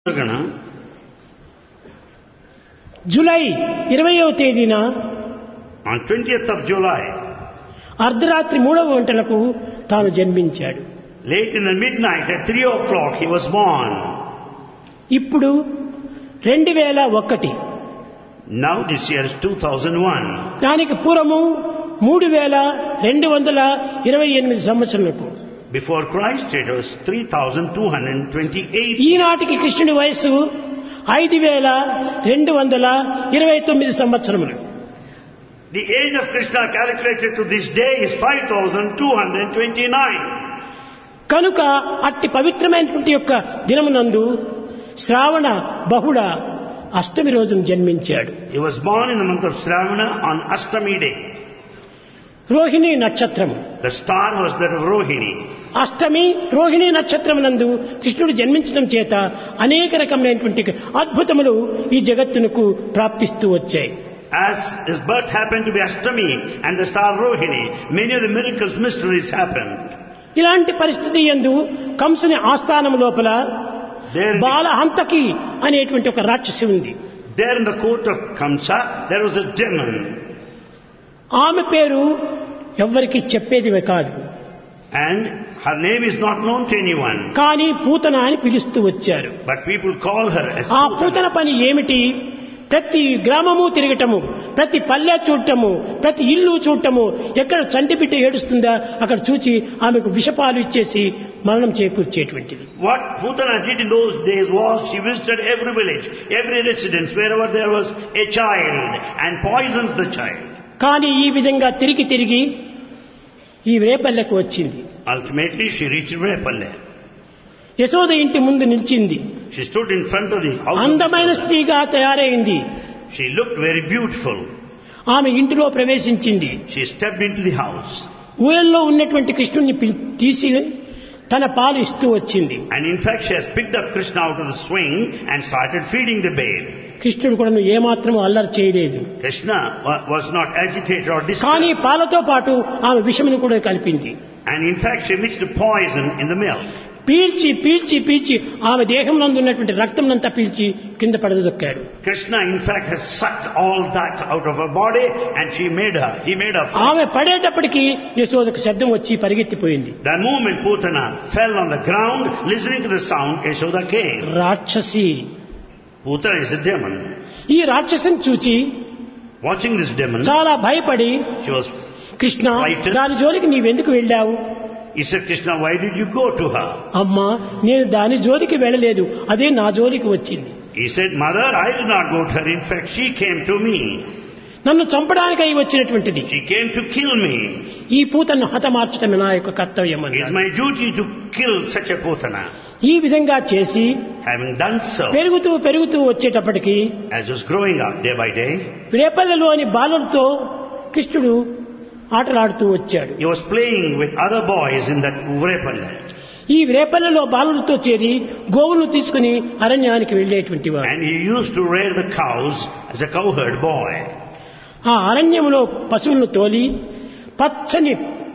Gana, July ఇరవయవ తేదీన on 20th of July, అర్ధరాత్రి మూడవ గంటలకు తాను జన్మించాడు late in the midnight at 3 o'clock, he was born. ఇప్పుడు రెండు వేల ఒకటి Now this year is 2001. దానికి పూర్వము మూడు వేల రెండు వందల ఇరవై ఎనిమిది సంవత్సరాలకు Before Christ, it was 3228. ఈనాటికి కృష్ణుడి వయస్సు ఐదు వేల రెండు వందల ఇరవై తొమ్మిది సంవత్సరములు The age of Krishna calculated to this day is 5229. కనుక అట్టి పవిత్రమైనటువంటి యొక్క దినమునందు శ్రావణ బహుళ అష్టమి రోజున జన్మించాడు He was born in the month of Shravana on Ashtami day. Rohini నక్షత్రం The star was that of Rohini. అష్టమి రోహిణి నక్షత్రం నందు కృష్ణుడు జన్మించడం చేత అనేక రకమైనటువంటి అద్భుతములు ఈ జగత్తునకు ప్రాప్తిస్తూ వచ్చాయి As his birth happened to be Ashtami and the star Rohini, many of the miracles, mysteries happened. ఇలాంటి పరిస్థితి ఎందు కంసుని ఆస్థానం లోపల There, in the- బాలహంతకి అనేటువంటి ఒక రాక్షసి ఉంది there in the court of Kamsa, there was a demon. ఆమె పేరు ఎవ్వరికి చెప్పేది కాదు And her name is not known to anyone. కానీ పూతన అని పిలుస్తూ వచ్చారు But people call her as ఆ Putana. పూతన పని ఏమిటి ప్రతి గ్రామము తిరగటము ప్రతి పల్లె చూడటము ప్రతి ఇల్లు చూడటము ఎక్కడ చంటి బిడ్డ ఏడుస్తుందా అక్కడ చూచి ఆమెకు విషపాలు ఇచ్చేసి మరణం చేకూర్చేటువంటిది What Putana did in those days was she visited every village, every residence, wherever there was a child and poisons the child. కానీ ఈ విధంగా తిరిగి తిరిగి ఈ రేపల్లెకు వచ్చింది Ultimately, she reached Repalle. Yashoda ఇంటి ముందు నిలిచింది She stood in front of the house. of అందమైన Yashoda. స్త్రీగా తయారైంది She looked very beautiful. ఆమె ఇంటిలో ప్రవేశించింది She stepped into the house. ఊయల్లో ఉన్నటువంటి కృష్ణుని పిల్- తీసి తన పాలు ఇస్తూ వచ్చింది And in fact, she has picked up Krishna out of the swing and started feeding the babe. కృష్ణుడు కూడా నువ్వు ఏమాత్రం అల్లరి చేయలేదు Krishna wa- was not agitated or కానీ disturbed. పాలతో పాటు ఆమె విషమును కూడా కలిపింది And in fact, she mixed poison in the milk. పీల్చి పీల్చి పీల్చి ఆమె దేహం నందు ఉన్నటువంటి రక్తం అంతా పీల్చి కింద పడదొక్కాడు Krishna, in fact, has sucked all that out of her body and she made her. He made her. fall. ఆమె పడేటప్పటికి యశోదకు శబ్దం వచ్చి పరిగెత్తిపోయింది The moment Putana fell on the ground, listening to the sound, Yashoda came. రాక్షసి Putana is a demon. ఈ రాక్షసిని చూచి Watching this demon, చాలా భయపడి she was. Krishna Frightened. దాని జోలికి నీవెందుకు వెళ్ళావు He said, Krishna, why did you go to her? అమ్మా నేను దాని జోలికి వెళ్ళలేదు అదే నా జోలికి వచ్చింది He said, Mother, I did not go to her. In fact, she came to me. నన్ను చంపడానికై వచ్చినటువంటిది She came to kill me. ఈ పూతను హతమార్చడమే నా యొక్క కర్తవ్యం It is అన్నాడు. my duty to kill such a Putana. ఈ విధంగా చేసి Having done so, పెరుగుతూ పెరుగుతూ వచ్చేటప్పటికి as he was growing up day by day, రేపల్లెలోని బాలులతో కృష్ణుడు ఆటలాడుతూ వచ్చాడు he was playing with other boys in that Vrepalla. ఈ రేపల్లెలో బాలులతో చేరి గోవులను తీసుకుని అరణ్యానికి వెళ్ళేటువంటి వాడు And he used to rear the cows as a cowherd boy. ఆ అరణ్యంలో పశువులను తోలి పచ్చని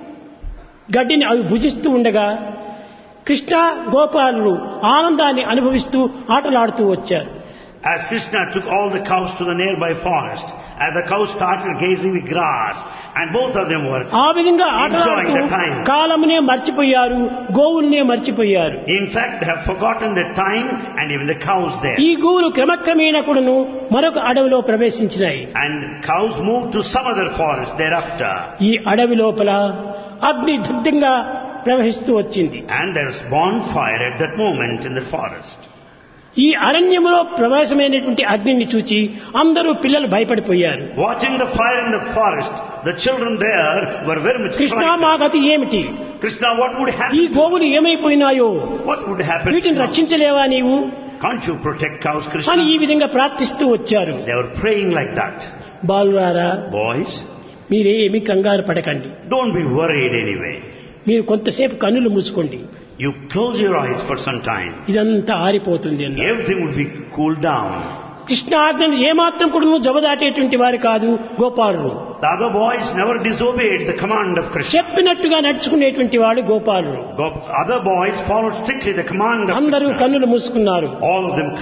గడ్డిని అవి భుజిస్తూ ఉండగా కృష్ణ గోపాలులు ఆనందాన్ని అనుభవిస్తూ ఆటలాడుతూ వచ్చారు As Krishna took all the cows to the nearby forest, as the cows started gazing the grass, and both of them were, ఆ విధంగా ఆటలాడుతూ Enjoying the time. కాలమునే మర్చిపోయారు గోవుల్నే మర్చిపోయారు in fact, they have forgotten the time and even the cows there. ఈ గోవులు క్రమక్రమేణ కూడాను మరొక అడవిలో ప్రవేశించినాయి And cows moved to some other forest thereafter. ఈ అడవి లోపల అగ్ని దగ్ధంగా ప్రవహిస్తూ వచ్చింది And there was bonfire at that moment in the forest. ఈ అరణ్యంలో ప్రవేశమైనటువంటి అగ్నిని చూచి అందరూ పిల్లలు భయపడిపోయారు Watching the fire in the forest, the children there were very much Krishna frightened. మా గతి ఏమిటి Krishna, what would ఈ happen? గోవులు ఏమైపోయినాయో What would happen? వీటిని now? రక్షించలేవా నీవు Can't you protect cows, అని Krishna? ఈ విధంగా ప్రార్థిస్తూ వచ్చారు They were praying like that. బాలురారా Boys, మీరేమి కంగారు పడకండి don't be worried anyway. మీరు కొంతసేపు కన్నులు మూసుకోండి You close your eyes for some time. ఇదంతా ఆరిపోతుంది అన్నారు Everything would be cooled down. Krishna ఆజ్ఞను ఏమాత్రం కూడా జబదాటేటువంటి వారు కాదు గోపాలుడు The other boys never disobeyed the command of Krishna. చెప్పినట్టుగా నడుచుకునేటువంటి వాడు గోపాలుడు Go- Other boys followed strictly the command of అందరూ Krishna. కన్నులు మూసుకున్నారు All of them